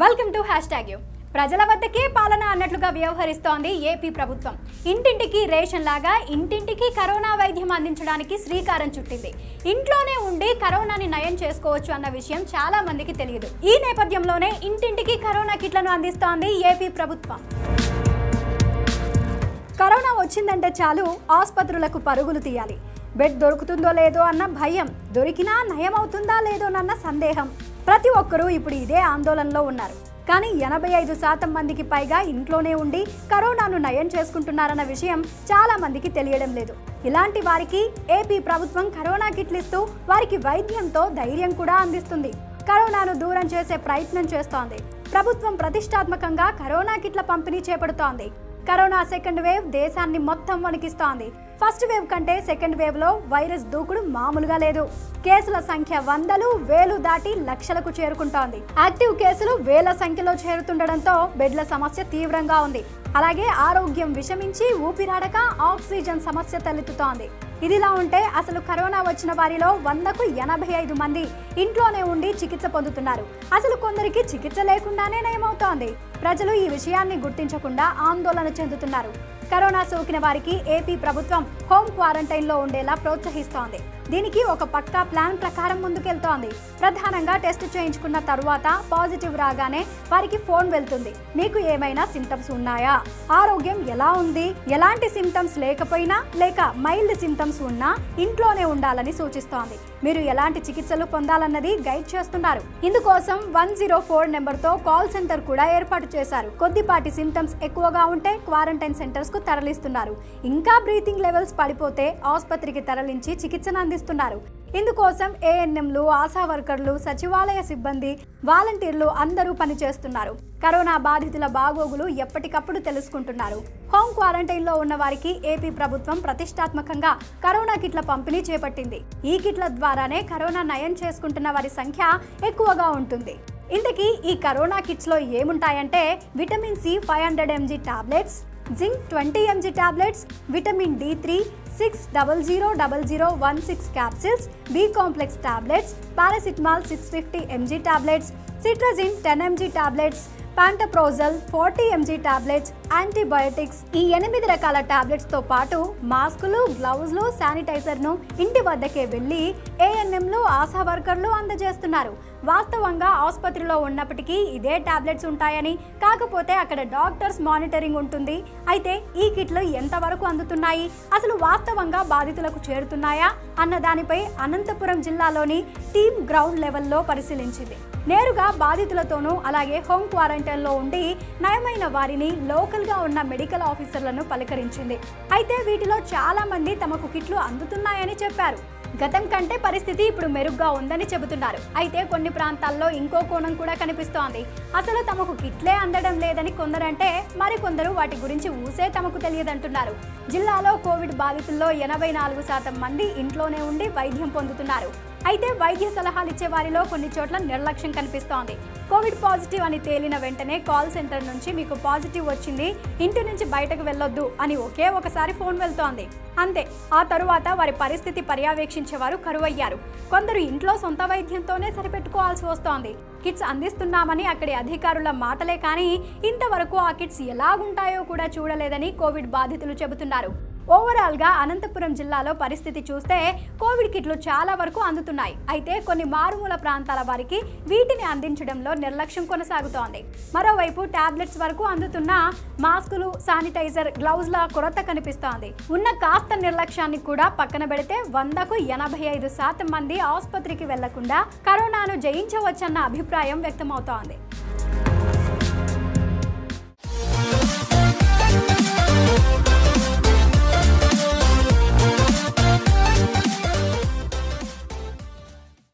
welcome to hashtag U ప్రజల వద్దకే పాలన అన్నట్లుగా వ్యవహరిస్తోంది ఏపీ ప్రభుత్వం ఇంటింటికి రేషన్ లాగా ఇంటింటికి కరోనా వైద్యం అందించడానికి శ్రీకారం చుట్టింది ఇంట్లోనే ఉండి కరోనాని నయం చేసుకోవచ్చు అన్న విషయం చాలా మందికి తెలియదు ఈ నేపథ్యంలోనే ఇంటింటికి కరోనా కిట్లను అందిస్తోంది ఏపీ ప్రభుత్వం కరోనా వచ్చిందంటే చాలు ఆసుపత్రులకు పరుగులు తీయాలి బెడ్ దొరుకుతుందో లేదో అన్న భయం దొరికినా నయమవుతుందా లేదోనన్న సందేహం ప్రతి ఒక్కరూ ఇప్పుడు ఇదే ఆందోళనలో ఉన్నారు కానీ ఎనభై ఐదు శాతం మందికి పైగా ఇంట్లోనే ఉండి కరోనాను నయం చేసుకుంటున్నారన్న విషయం చాలా మందికి తెలియడం లేదు ఇలాంటి వారికి ఏపీ ప్రభుత్వం కరోనా కిట్లు ఇస్తూ వారికి వైద్యంతో ధైర్యం కూడా అందిస్తుంది కరోనాను దూరం చేసే ప్రయత్నం చేస్తోంది ప్రభుత్వం ప్రతిష్టాత్మకంగా కరోనా కిట్ల పంపిణీ చేపడుతోంది కరోనా సెకండ్ వేవ్ దేశాన్ని మొత్తం వణికిస్తోంది ఫస్ట్ వేవ్ కంటే సెకండ్ వేవ్ లో వైరస్ దూకుడు మామూలుగా లేదు కేసుల సంఖ్య వందలు వేలు దాటి లక్షలకు చేరుకుంటోంది యాక్టివ్ కేసులు వేల సంఖ్యలో చేరుతుండడంతో బెడ్ల సమస్య తీవ్రంగా ఉంది అలాగే ఆరోగ్యం విషమించి ఊపిరాడక ఆక్సిజన్ సమస్య తలెత్తుతోంది ఇదిలా ఉంటే అసలు కరోనా వచ్చిన వారిలో వందకు ఎనభై ఐదు మంది ఇంట్లోనే ఉండి చికిత్స పొందుతున్నారు అసలు కొందరికి చికిత్స లేకుండానే నయమవుతోంది ప్రజలు ఈ విషయాన్ని గుర్తించకుండా ఆందోళన చెందుతున్నారు కరోనా సోకిన వారికి ఏపీ ప్రభుత్వం హోమ్ క్వారంటైన్లో ఉండేలా ప్రోత్సహిస్తోంది దీనికి ఒక పక్కా ప్లాన్ ప్రకారం ముందుకెళ్తోంది ప్రధానంగా టెస్ట్ చేయించుకున్న తరువాత పాజిటివ్ రాగానే వారికి ఫోన్ వెళ్తుంది మీకు ఏమైనా సిమ్టమ్స్ ఉన్నాయా ఆరోగ్యం ఎలా ఉంది ఎలాంటి సిమ్టమ్స్ లేకపోయినా లేక మైల్డ్ సిమ్టమ్స్ ఉన్నా ఇంట్లోనే ఉండాలని సూచిస్తోంది మీరు ఎలాంటి చికిత్సలు పొందాలన్నది గైడ్ చేస్తున్నారు ఇందుకోసం వన్ జీరో ఫోర్ నెంబర్తో కాల్ సెంటర్ కూడా ఏర్పాటు చేశారు కొద్దిపాటి సిమ్టమ్స్ ఎక్కువగా ఉంటే క్వారంటైన్ సెంటర్స్ కు తరలిస్తున్నారు ఇంకా బ్రీతింగ్ లెవెల్స్ పడిపోతే ఆసుపత్రికి తరలించి చికిత్సను అందిస్తున్నారు ఇందుకోసం ఏఎన్ఎంలు ఆశా వర్కర్లు సచివాలయ సిబ్బంది వాలంటీర్లు అందరూ పనిచేస్తున్నారు కరోనా బాధితుల బాగోగులు ఎప్పటికప్పుడు తెలుసుకుంటున్నారు హోమ్ క్వారంటైన్లో ఉన్న వారికి ఏపీ ప్రభుత్వం ప్రతిష్టాత్మకంగా కరోనా కిట్ల పంపిణీ చేపట్టింది ఈ కిట్ల ద్వారానే కరోనా నయం చేసుకుంటున్న వారి సంఖ్య ఎక్కువగా ఉంటుంది ఇంతకీ ఈ కరోనా కిట్స్లో ఏముంటాయంటే vitamin C five hundred MG tablets zinc twenty MG tablets vitamin D three six double zero double zero one six capsules B complex tablets paracetamol six fifty MG tablets cetirizine ten MG tablets pantoprazole forty MG tablets antibiotics ఈ ఎనిమిది రకాల tablets తో పాటు మాస్కులు గ్లౌజ్లు శానిటైజర్ను ఇంటి వద్దకే వెళ్లి ఏఎన్ఎంలు ఆశా వర్కర్లు అందజేస్తున్నారు వాస్తవంగా ఆసుపత్రిలో ఉన్నప్పటికీ ఇదే టాబ్లెట్స్ ఉంటాయని కాకపోతే అక్కడ డాక్టర్స్ మానిటరింగ్ ఉంటుంది అయితే ఈ కిట్లు ఎంతవరకు అందుతున్నాయి అసలు వాస్తవంగా బాధితులకు చేరుతున్నాయా అన్న దానిపై అనంతపురం జిల్లాలోని టీమ్ గ్రౌండ్ లెవెల్లో పరిశీలించింది నేరుగా బాధితులతోనూ అలాగే హోమ్ క్వారంటైన్లో ఉండి నయమైన వారిని లోకల్గా ఉన్న మెడికల్ ఆఫీసర్లను పలకరించింది అయితే వీటిలో చాలా మంది తమకు కిట్లు అందుతున్నాయని చెప్పారు గతం కంటే పరిస్థితి ఇప్పుడు మెరుగ్గా ఉందని చెబుతున్నారు అయితే కొన్ని ప్రాంతాల్లో ఇంకో కోణం కూడా కనిపిస్తోంది అసలు తమకు కిట్లే అందడం లేదని కొందరంటే మరికొందరు వాటి గురించి ఊసే తమకు తెలియదంటున్నారు జిల్లాలో కోవిడ్ బాధితుల్లో ఎనభై నాలుగు శాతం మంది ఇంట్లోనే ఉండి వైద్యం పొందుతున్నారు అయితే వైద్య సలహాలు ఇచ్చే వారిలో కొన్ని చోట్ల నిర్లక్ష్యం కనిపిస్తోంది కోవిడ్ పాజిటివ్ అని తేలిన వెంటనే కాల్ సెంటర్ నుంచి మీకు పాజిటివ్ వచ్చింది ఇంటి నుంచి బయటకు వెళ్ళొద్దు అని ఒకే ఒకసారి ఫోన్ వెళ్తోంది అంతే ఆ తరువాత వారి పరిస్థితి పర్యవేక్షించేవారు కరువయ్యారు కొందరు ఇంట్లో సొంత వైద్యంతోనే సరిపెట్టుకోవాల్సి వస్తోంది కిట్స్ అందిస్తున్నామని అక్కడి అధికారుల మాటలే కానీ ఇంతవరకు ఆ కిట్స్ ఎలాగుంటాయో కూడా చూడలేదని కోవిడ్ బాధితులు చెబుతున్నారు ఓవరాల్గా అనంతపురం జిల్లాలో పరిస్థితి చూస్తే కోవిడ్ కిట్లు చాలా వరకు అందుతున్నాయి అయితే కొన్ని మారుమూల ప్రాంతాల వారికి వీటిని అందించడంలో నిర్లక్ష్యం కొనసాగుతోంది మరోవైపు టాబ్లెట్స్ వరకు అందుతున్న మాస్కులు శానిటైజర్ గ్లౌజ్ల కొరత కనిపిస్తోంది ఉన్న కాస్త నిర్లక్ష్యాన్ని కూడా పక్కన పెడితే వందకు ఎనభై ఐదు శాతం మంది ఆసుపత్రికి వెళ్లకుండా కరోనాను జయించవచ్చన్న అభిప్రాయం వ్యక్తమవుతోంది